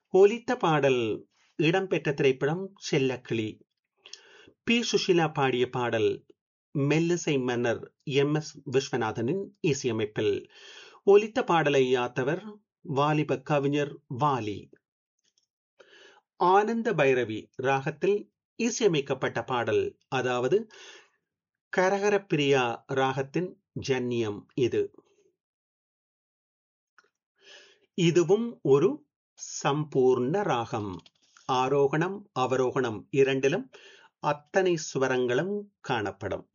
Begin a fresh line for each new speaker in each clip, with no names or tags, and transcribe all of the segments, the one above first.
ஒலித்த பாடல் இடம்பெற்ற திரைப்படம் செல்லக்கிளி பி சுஷிலா பாடிய பாடல் மெல்லிசை மன்னர் எம் எஸ் விஸ்வநாதனின் இசையமைப்பில் ஒலித்த பாடலை யாத்தவர் வாலிப கவிஞர் வாலி ஆனந்த பைரவி ராகத்தில் இசையமைக்கப்பட்ட பாடல் அதாவது கரகர பிரியா ராகத்தின் ஜன்னியம் இது இதுவும் ஒரு சம்பூர்ண ராகம் ஆரோகணம் அவரோகணம் இரண்டிலும் அத்தனை சுவரங்களும் காணப்படும்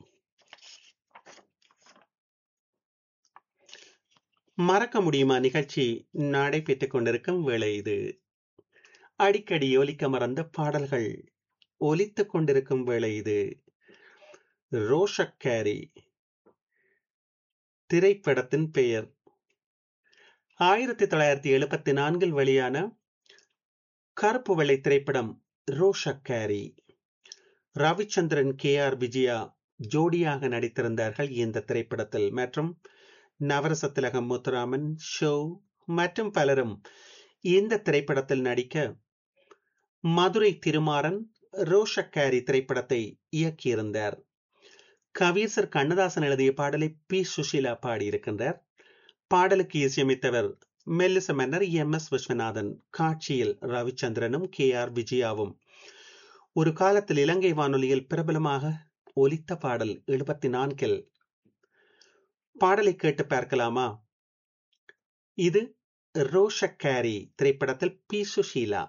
மறக்க முடியுமா நிகழ்ச்சி நடைபெற்றுக் கொண்டிருக்கும் வேளை இது அடிக்கடி ஒலிக்க மறந்த பாடல்கள் ஒலித்துக் கொண்டிருக்கும் வேளை இது ரோஷக்கேரி திரைப்படத்தின் பெயர் ஆயிரத்தி தொள்ளாயிரத்தி எழுபத்தி நான்கில் வெளியான கருப்பு வெள்ளை திரைப்படம் ரோஷக்கேரி ரவிச்சந்திரன் கே ஆர் விஜயா ஜோடியாக நடித்திருந்தார்கள் இந்த திரைப்படத்தில் மற்றும் நவரச திலகம் முத்துராமன் ஷோ மற்றும் பலரும் இந்த திரைப்படத்தில் நடிக்க மதுரை திருமாறன் ரோஷக்காரி திரைப்படத்தை இயக்கியிருந்தார் கவீசர் கண்ணதாசன் எழுதிய பாடலை பி சுஷீலா பாடியிருக்கின்றார் பாடலுக்கு இசையமைத்தவர் மெல்லிச மன்னர் எம் எஸ் விஸ்வநாதன் காட்சியில் ரவிச்சந்திரனும் கே ஆர் விஜயாவும் ஒரு காலத்தில் இலங்கை வானொலியில் பிரபலமாக ஒலித்த பாடல் எழுபத்தி நான்கில் பாடலை கேட்டு பார்க்கலாமா இது ரோஷக்காரி திரைப்படத்தில் பி சுஷீலா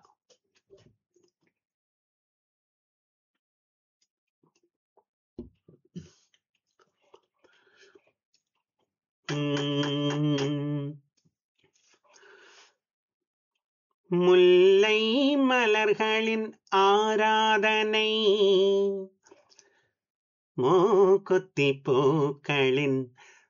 முல்லை மலர்களின் ஆராதனை மூக்குத்தி பூக்களின்